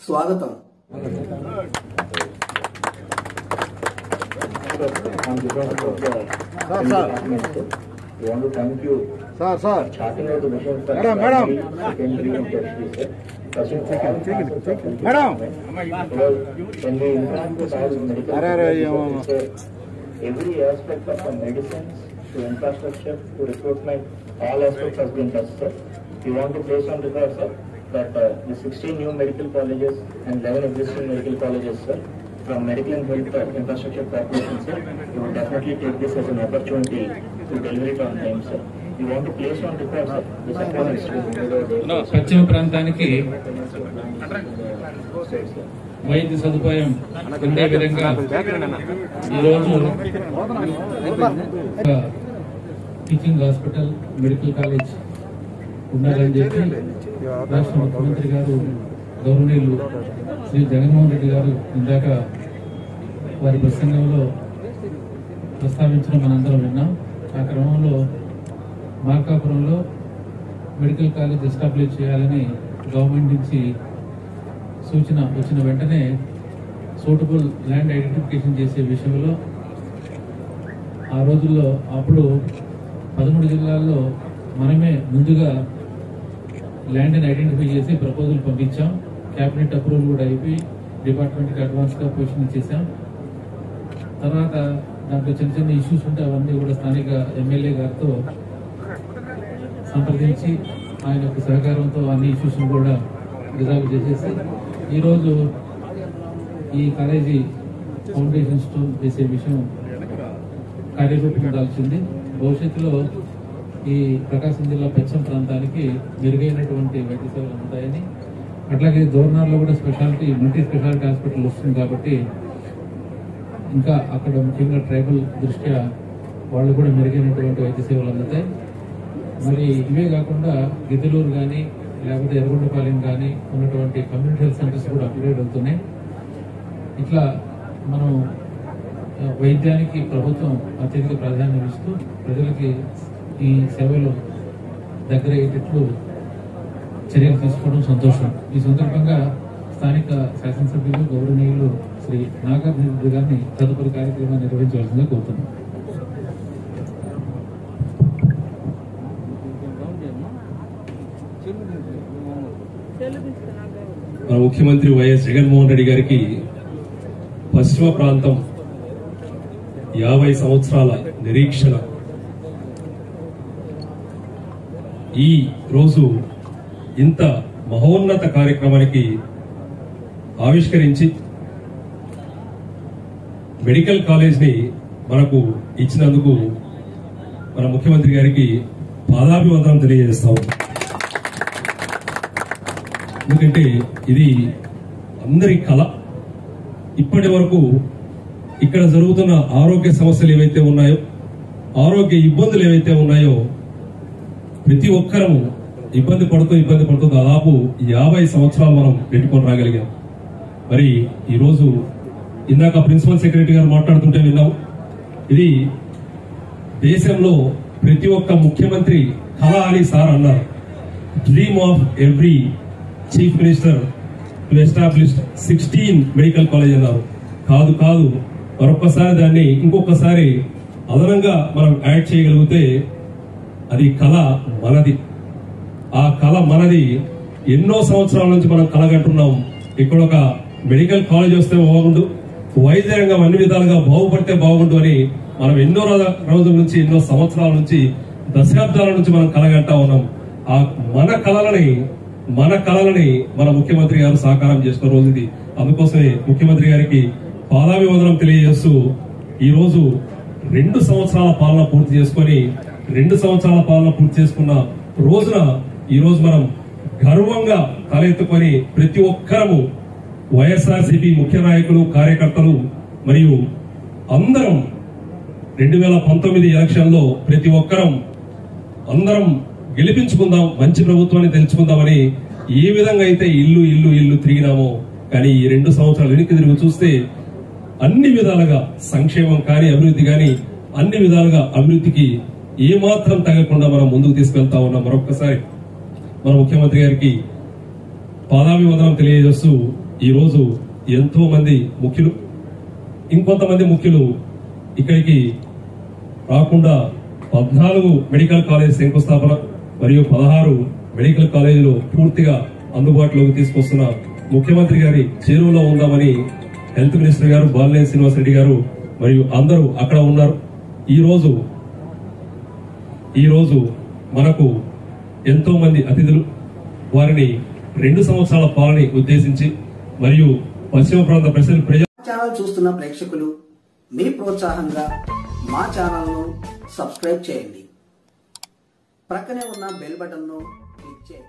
స్వాగతం on behalf of the Sir, sir. we want to thank you sir sir for charting out the mission for Madam, madam. secondary and tertiary, sir. Touching all facets of health Madam. development. Because when we interact with all medical అరే, అరే, professionals, ఏమమ్మా. sir, every aspect of from medicines to infrastructure to recruitment, all aspects has been touched, sir. We want to place on record, sir, that uh, the 16 new medical colleges and 11 existing medical colleges, sir, from Medical and Health uh, Infrastructure Corporation, sir, we will definitely take this as an opportunity to deliver it on time, sir. We want to place on record, sir, the success పశ్చిమ ప్రాంతానికి వైద్య సదుపాయం ఉండే విధంగా ఈరోజు ఒక teaching hospital medical college ఉండాలని చెప్పి రాష్ట్ర ముఖ్యమంత్రి గారు గౌరవనీయులు శ్రీ జగన్మోహన్ రెడ్డి గారు ఇందాక వారి ప్రసంగంలో ప్రస్తావించడం మనందరం విన్నాం ఆ క్రమంలో మార్కాపురంలో మెడికల్ కాలేజ్ ఎస్టాబ్లిష్ చేయాలని గవర్నమెంట్ నుంచి సూచన వచ్చిన వెంటనే సూటబుల్ ల్యాండ్ ఐడెంటిఫికేషన్ చేసే విషయంలో ఆ రోజుల్లో అప్పుడు పదమూడు జిల్లాల్లో మనమే ముందుగా ల్యాండ్ని ఐడెంటిఫై చేసి ప్రపోజల్ పంపించాం క్యాబినెట్ అప్రూవల్ కూడా అయిపోయి డిపార్ట్మెంట్కి అడ్వాన్స్గా పొజిషన్ ఇచ్చేసాం తర్వాత దాంట్లో చిన్న చిన్న ఇష్యూస్ ఉంటే అవన్నీ కూడా స్థానిక ఎమ్మెల్యే గారితో సంప్రదించి ఆయన యొక్క సహకారంతో అన్ని ఇష్యూస్ కూడా రిజాల్వ్ చేసేసి ఈరోజు ఈ కాలేజీ ఫౌండేషన్ స్టోన్ చేసే విషయం కార్యరూపం దాల్చింది భవిష్యత్తులో ఈ ప్రకాశం జిల్లా పశ్చిమ ప్రాంతానికి మెరుగైనటువంటి వైద్య సేవలు ఉంటాయని అట్లాగే దోర్నార్లో కూడా స్పెషాలిటీ మల్టీ స్పెషాలిటీ హాస్పిటల్ వస్తుంది కాబట్టి ఇంకా అక్కడ ముఖ్యంగా ట్రైబల్ దృష్ట్యా వాళ్ళు కూడా మెరుగైనటువంటి వైద్య సేవలు అందుతాయి మరి ఇవే కాకుండా గిద్దలూరు కానీ లేకపోతే ఎర్రగొండపాలెం కానీ ఉన్నటువంటి కమ్యూనిటీ హెల్త్ సెంటర్స్ కూడా అప్గ్రేడ్ అవుతున్నాయి ఇట్లా మనం ఆ, వైద్యానికి ప్రభుత్వం అత్యధిక ప్రాధాన్యం ఇస్తూ ప్రజలకి ఈ సేవలు దగ్గర అయ్యేటట్లు చర్యలు తీసుకోవడం సంతోషం ఈ సందర్భంగా స్థానిక శాసనసభ్యులు గౌరవనీయులు శ్రీ నాగార్జున గారిని తదుపరి కార్యక్రమాన్ని నిర్వహించవలసిందిగా కోరుతున్నాం మన ముఖ్యమంత్రి వైఎస్ జగన్మోహన్ రెడ్డి గారికి పశ్చిమ ప్రాంతం యాభై సంవత్సరాల నిరీక్షణ ఈ రోజు ఇంత మహోన్నత కార్యక్రమానికి ఆవిష్కరించి మెడికల్ కాలేజ్ ని మనకు ఇచ్చినందుకు మన ముఖ్యమంత్రి గారికి పాదాభివందనం తెలియజేస్తాం ఎందుకంటే ఇది అందరి కళ ఇప్పటి వరకు ఇక్కడ జరుగుతున్న ఆరోగ్య సమస్యలు ఏవైతే ఉన్నాయో ఆరోగ్య ఇబ్బందులు ఏవైతే ఉన్నాయో ప్రతి ఒక్కరము ఇబ్బంది పడుతూ ఇబ్బంది పడుతూ దాదాపు యాభై సంవత్సరాలు మనం పెట్టుకొని రాగలిగాం మరి ఈరోజు ఇందాక ప్రిన్సిపల్ సెక్రటరీ గారు మాట్లాడుతుంటే విన్నాం ఇది దేశంలో ప్రతి ఒక్క ముఖ్యమంత్రి కళ అని సార్ అన్నారు dream of every chief minister to establish sixteen medical college అన్నారు కాదు కాదు మరొకసారి దాన్ని ఇంకొకసారి అదనంగా మనం యాడ్ చేయగలిగితే అది కళ మనది ఆ కళ మనది ఎన్నో సంవత్సరాల నుంచి మనం కలగంటున్నాం ఇక్కడ ఒక మెడికల్ కాలేజ్ వస్తే బాగుండు వైద్య రంగం అన్ని విధాలుగా బాగుపడితే బాగుండు అని మనం ఎన్నో రో- రోజుల నుంచి ఎన్నో సంవత్సరాల నుంచి దశాబ్దాల నుంచి మనం కలగంటా ఉన్నాం ఆ మన కళలని మన కళలని మన ముఖ్యమంత్రి గారు సాకారం చేస్తున్న రోజు ఇది అందుకోసమే ముఖ్యమంత్రి గారికి పాదాభివందనం తెలియజేస్తూ ఈ రోజు రెండు సంవత్సరాల పాలన పూర్తి చేసుకొని రెండు సంవత్సరాల పాలన పూర్తి చేసుకున్న రోజున ఈ రోజు మనం గర్వంగా తలెత్తుకొని ప్రతి ఒక్కరము వైఎస్ఆర్సీపీ ముఖ్య నాయకులు కార్యకర్తలు మరియు అందరం రెండు వేల పంతొమ్మిది ఎలక్షన్ లో ప్రతి ఒక్కరం అందరం గెలిపించుకుందాం మంచి ప్రభుత్వాన్ని తెలుసుకుందామని ఏ విధంగా అయితే ఇల్లు ఇల్లు ఇల్లు తిరిగినామో కానీ ఈ రెండు సంవత్సరాలు వెనక్కి తిరిగి చూస్తే అన్ని విధాలుగా సంక్షేమం కానీ అభివృద్ధి కానీ అన్ని విధాలుగా అభివృద్ధికి ఏ మాత్రం తగ్గకుండా మనం ముందుకు తీసుకెళ్తా ఉన్నాం మరొక్కసారి మన ముఖ్యమంత్రి గారికి పాదాభివందనం తెలియజేస్తూ ఈరోజు ఎంతో మంది ముఖ్యులు ఇంకొంతమంది ముఖ్యులు ఇక్కడికి రాకుండా పద్నాలుగు మెడికల్ కాలేజ్ శంకుస్థాపన మరియు పదహారు మెడికల్ కాలేజీలు పూర్తిగా అందుబాటులోకి తీసుకొస్తున్న ముఖ్యమంత్రి గారి చేరువలో ఉందామని హెల్త్ మినిస్టర్ గారు బాలినేని శ్రీనివాసరెడ్డి గారు మరియు అందరూ అక్కడ ఉన్నారు ఈ రోజు ఈ రోజు మనకు ఎంతో మంది అతిథులు వారిని రెండు సంవత్సరాల పాలన ఉద్దేశించి మరియు పశ్చిమ ప్రాంత ప్రజలు ప్రజా ఛానల్ చూస్తున్న ప్రేక్షకులు మీ ప్రోత్సాహంగా మా ఛానల్ను సబ్స్క్రైబ్ చేయండి ప్రక్కనే ఉన్న బెల్ బటన్ను క్లిక్ చేయండి